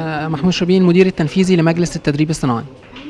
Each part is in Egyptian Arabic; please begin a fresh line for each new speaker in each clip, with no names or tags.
محمود شربين المدير التنفيذي لمجلس التدريب الصناعي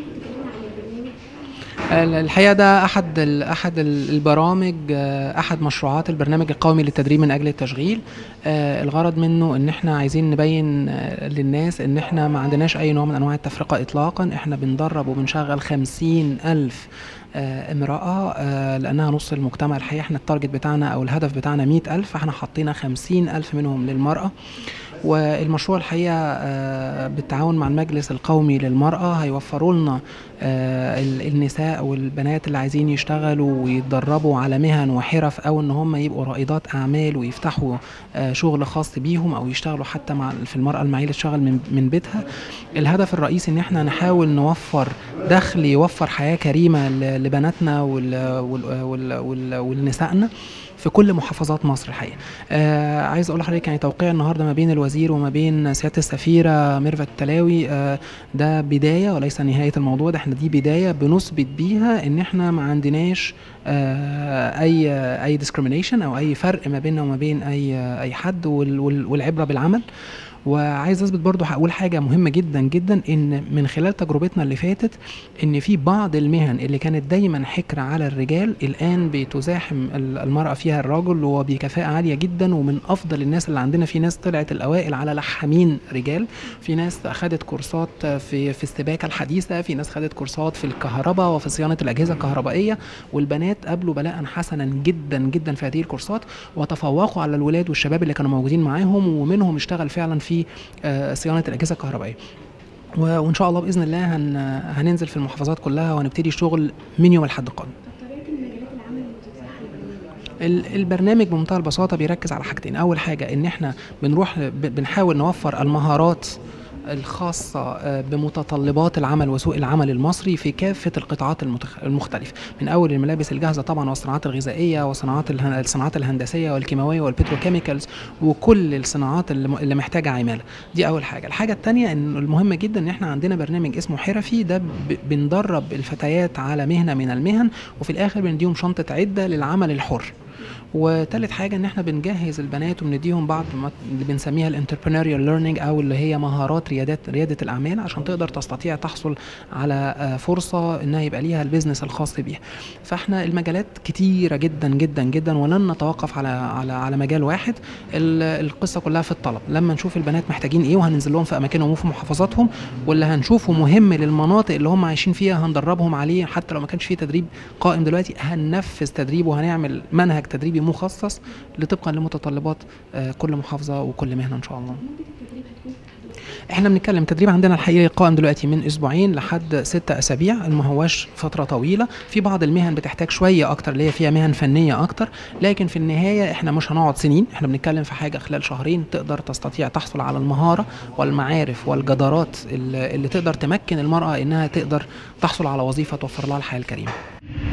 الحقيقه ده احد ال احد ال- البرامج آه، احد مشروعات البرنامج القومي للتدريب من اجل التشغيل آه، الغرض منه ان احنا عايزين نبين آه، للناس ان احنا ما عندناش اي نوع من انواع التفرقه اطلاقا احنا بندرب وبنشغل خمسين الف آه، امرأة آه، لأنها نص المجتمع الحقيقة احنا التارجت بتاعنا أو الهدف بتاعنا مئة ألف فاحنا حطينا خمسين ألف منهم للمرأة والمشروع الحقيقة آه، بالتعاون مع المجلس القومي للمرأة هيوفروا لنا آه، ال- النساء والبنات اللي عايزين يشتغلوا ويتدربوا على مهن وحرف او ان هم يبقوا رائدات اعمال ويفتحوا آه، شغل خاص بيهم او يشتغلوا حتى مع في المرأة المعيلة تشتغل من من بيتها الهدف الرئيسي ان احنا نحاول نوفر دخل يوفر حياة كريمة ل- لبناتنا وال- وال- وال- وال- ولنسائنا في كل محافظات مصر الحقيقه. آه عايز اقول لحضرتك يعني توقيع النهارده ما بين الوزير وما بين سياده السفيره ميرفت التلاوي آه ده بدايه وليس نهايه الموضوع ده احنا دي بدايه بنثبت بيها ان احنا ما عندناش آه اي اي discrimination او اي فرق ما بيننا وما بين اي اي حد وال- وال- والعبره بالعمل. وعايز اثبت برضو هقول حاجه مهمه جدا جدا ان من خلال تجربتنا اللي فاتت ان في بعض المهن اللي كانت دايما حكر على الرجال الان بتزاحم ال- المراه فيها الرجل وبكفاءه عاليه جدا ومن افضل الناس اللي عندنا في ناس طلعت الاوائل على لحامين رجال في ناس اخذت كورسات في في السباكه الحديثه في ناس خدت كورسات في الكهرباء وفي صيانه الاجهزه الكهربائيه والبنات قابلوا بلاء حسنا جدا جدا في هذه الكورسات وتفوقوا على الولاد والشباب اللي كانوا موجودين معاهم ومنهم اشتغل فعلا في آه، صيانه الاجهزه الكهربائيه و- وان شاء الله باذن الله هن هننزل في المحافظات كلها وهنبتدي شغل من يوم الاحد القادم
طبيعه المجالات العمل المتاحه
ال- البرنامج بمنتهى البساطه بيركز على حاجتين اول حاجه ان احنا بنروح ب- بنحاول نوفر المهارات الخاصة آه، بمتطلبات العمل وسوق العمل المصري في كافة القطاعات المتخ- المختلفة من أول الملابس الجاهزة طبعا والصناعات الغذائية وصناعات اله- الصناعات الهندسية والكيماوية والبتروكيميكالز وكل الصناعات اللي م- اللي محتاجة عمالة دي أول حاجة الحاجة التانية إن المهم جدا إن إحنا عندنا برنامج اسمه حرفي ده ب- بندرب الفتيات على مهنة من المهن وفي الآخر بنديهم شنطة عدة للعمل الحر وتالت حاجه ان احنا بنجهز البنات وبنديهم بعض ما اللي بنسميها الانتربرينوريال ليرنينج او اللي هي مهارات ريادات رياده الاعمال عشان تقدر تستطيع تحصل على آه، فرصه انها يبقى ليها البيزنس الخاص بيها فاحنا المجالات كتيره جدا جدا جدا ولن نتوقف على على على مجال واحد ال- القصه كلها في الطلب لما نشوف البنات محتاجين ايه وهننزل لهم في اماكنهم وفي محافظاتهم واللي هنشوفه مهم للمناطق اللي هم عايشين فيها هندربهم عليه حتى لو ما كانش فيه تدريب قائم دلوقتي هننفذ تدريب وهنعمل منهج تدريبي مخصص لطبقا لمتطلبات آه، كل محافظه وكل مهنه ان شاء الله
مده التدريب هتكون
احنا بنتكلم تدريب عندنا الحقيقه قائم دلوقتي من اسبوعين لحد ستة اسابيع ما هواش فتره طويله في بعض المهن بتحتاج شويه اكتر اللي هي فيها مهن فنيه اكتر لكن في النهايه احنا مش هنقعد سنين احنا بنتكلم في حاجه خلال شهرين تقدر تستطيع تحصل على المهاره والمعارف والجدارات اللي اللي تقدر تمكن المراه انها تقدر تحصل على وظيفه توفر لها الحياه الكريمه